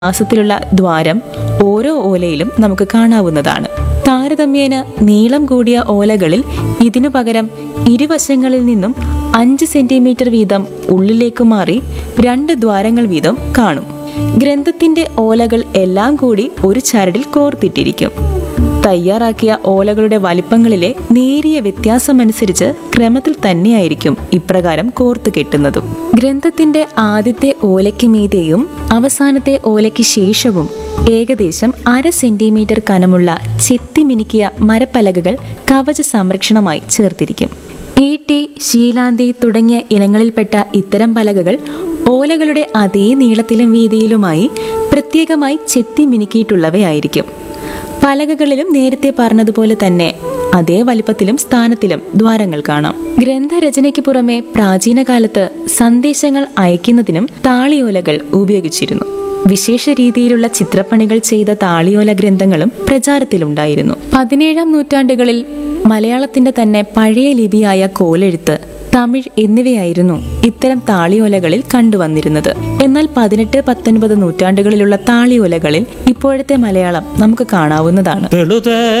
മാസത്തിലുള്ള ദ്വാരം ഓരോ ഓലയിലും നമുക്ക് കാണാവുന്നതാണ് താരതമ്യേന നീളം കൂടിയ ഓലകളിൽ ഇതിനു പകരം ഇരുവശങ്ങളിൽ നിന്നും അഞ്ച് സെന്റിമീറ്റർ വീതം ഉള്ളിലേക്ക് മാറി രണ്ട് ദ്വാരങ്ങൾ വീതം കാണും ഗ്രന്ഥത്തിന്റെ ഓലകൾ എല്ലാം കൂടി ഒരു ചരടിൽ കോർത്തിട്ടിരിക്കും തയ്യാറാക്കിയ ഓലകളുടെ വലിപ്പങ്ങളിലെ നേരിയ വ്യത്യാസമനുസരിച്ച് ക്രമത്തിൽ തന്നെയായിരിക്കും ഇപ്രകാരം കോർത്തു കെട്ടുന്നതും ഗ്രന്ഥത്തിന്റെ ആദ്യത്തെ ഓലയ്ക്ക് മീതെയും അവസാനത്തെ ഓലയ്ക്ക് ശേഷവും ഏകദേശം അര സെന്റിമീറ്റർ കനമുള്ള ചെത്തിമിനുക്കിയ മരപ്പലകകൾ കവച സംരക്ഷണമായി ചേർത്തിരിക്കും ഈട്ടി ശീലാന്തി തുടങ്ങിയ ഇനങ്ങളിൽപ്പെട്ട ഇത്തരം പലകകൾ ഓലകളുടെ അതേ നീളത്തിലും വീതിയിലുമായി പ്രത്യേകമായി ചെത്തി മിനുക്കിയിട്ടുള്ളവയായിരിക്കും പലകകളിലും നേരത്തെ പറഞ്ഞതുപോലെ തന്നെ അതേ വലിപ്പത്തിലും സ്ഥാനത്തിലും ദ്വാരങ്ങൾ കാണാം ഗ്രന്ഥരചനയ്ക്ക് പുറമെ പ്രാചീന കാലത്ത് സന്ദേശങ്ങൾ അയക്കുന്നതിനും താളിയോലകൾ ഉപയോഗിച്ചിരുന്നു വിശേഷ രീതിയിലുള്ള ചിത്രപ്പണികൾ ചെയ്ത താളിയോല ഗ്രന്ഥങ്ങളും പ്രചാരത്തിലുണ്ടായിരുന്നു പതിനേഴാം നൂറ്റാണ്ടുകളിൽ മലയാളത്തിന്റെ തന്നെ പഴയ ലിപിയായ കോലെഴുത്ത് തമിഴ് എന്നിവയായിരുന്നു ഇത്തരം താളിയോലകളിൽ കണ്ടുവന്നിരുന്നത് എന്നാൽ പതിനെട്ട് പത്തൊൻപത് നൂറ്റാണ്ടുകളിലുള്ള താളിയോലകളിൽ ഇപ്പോഴത്തെ മലയാളം നമുക്ക് കാണാവുന്നതാണ് തെളുതേ